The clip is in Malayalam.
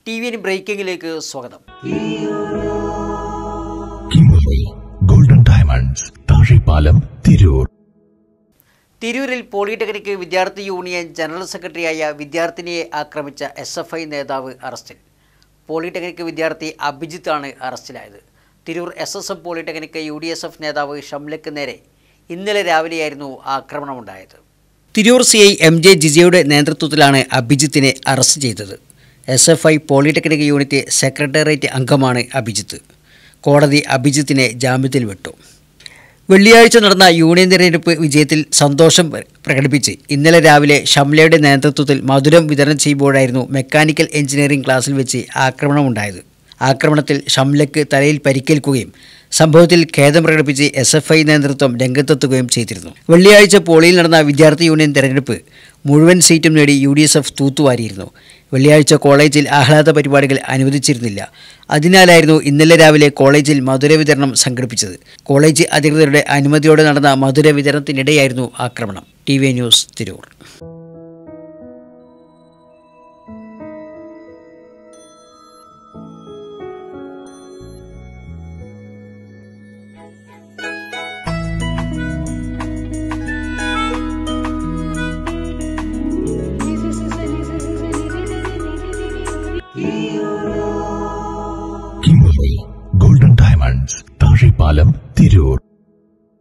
ടി വി എൻ ബ്രേക്കിംഗിലേക്ക് സ്വാഗതം Kimberley Golden Diamonds Thazhepalam Tirur തിരൂരിൽ പോളിടെക്നിക് വിദ്യാർത്ഥി യൂണിയൻ ജനറൽ സെക്രട്ടറിയായ വിദ്യാർത്ഥിനിയെ ആക്രമിച്ച എസ് എഫ് ഐ നേതാവ് അറസ്റ്റിൽ പോളിടെക്നിക് വിദ്യാർത്ഥി അഭിജിത്താണ് അറസ്റ്റിലായത് Tirur S S M polytechnic U D S F നേതാവ് ഷംലക്ക് നേരെ ഇന്നലെ രാവിലെയായിരുന്നു ആക്രമണമുണ്ടായത് Tirur C I M J ജിജയുടെ നേതൃത്വത്തിലാണ് അഭിജിത്തിനെ അറസ്റ്റ് ചെയ്തത് S F I polytechnic unit secretariat അംഗമാണ് അഭിജിത്ത് കോടതി അഭിജിത്തിനെ ജാമ്യത്തിൽ വിട്ടു വെള്ളിയാഴ്ച നടന്ന യൂണിയൻ തിരഞ്ഞെടുപ്പ് വിജയത്തിൽ സന്തോഷം പ്ര- പ്രകടിപ്പിച്ച് ഇന്നലെ രാവിലെ ഷംലയുടെ നേതൃത്വത്തിൽ മധുരം വിതരണം ചെയ്യുമ്പോഴായിരുന്നു മെക്കാനിക്കൽ എഞ്ചിനീയറിംഗ് ക്ലാസ്സിൽ വെച്ച് ആക്രമണമുണ്ടായത് ആക്രമണത്തിൽ ഷംലയ്ക്ക് തലയിൽ പരിക്കേൽക്കുകയും സംഭവത്തിൽ ഖേദം പ്രകടിപ്പിച്ച് എസ് എഫ് ഐ നേതൃത്വം രംഗത്തെത്തുകയും ചെയ്തിരുന്നു വെള്ളിയാഴ്ച പോളിയിൽ നടന്ന വിദ്യാർത്ഥി യൂണിയൻ തെരഞ്ഞെടുപ്പ് മുഴുവൻ സീറ്റും നേടി യു ഡി എസ് എഫ് തൂത്തുവാരിയിരുന്നു വെള്ളിയാഴ്ച കോളേജിൽ ആഹ്ലാദ പരിപാടികൾ അനുവദിച്ചിരുന്നില്ല അതിനാലായിരുന്നു ഇന്നലെ രാവിലെ കോളേജിൽ മധുര വിതരണം സംഘടിപ്പിച്ചത് കോളേജ് അധികൃതരുടെ അനുമതിയോടെ നടന്ന മധുര വിതരണത്തിനിടെയായിരുന്നു ആക്രമണം ടി വി ന്യൂസ് തിരൂർ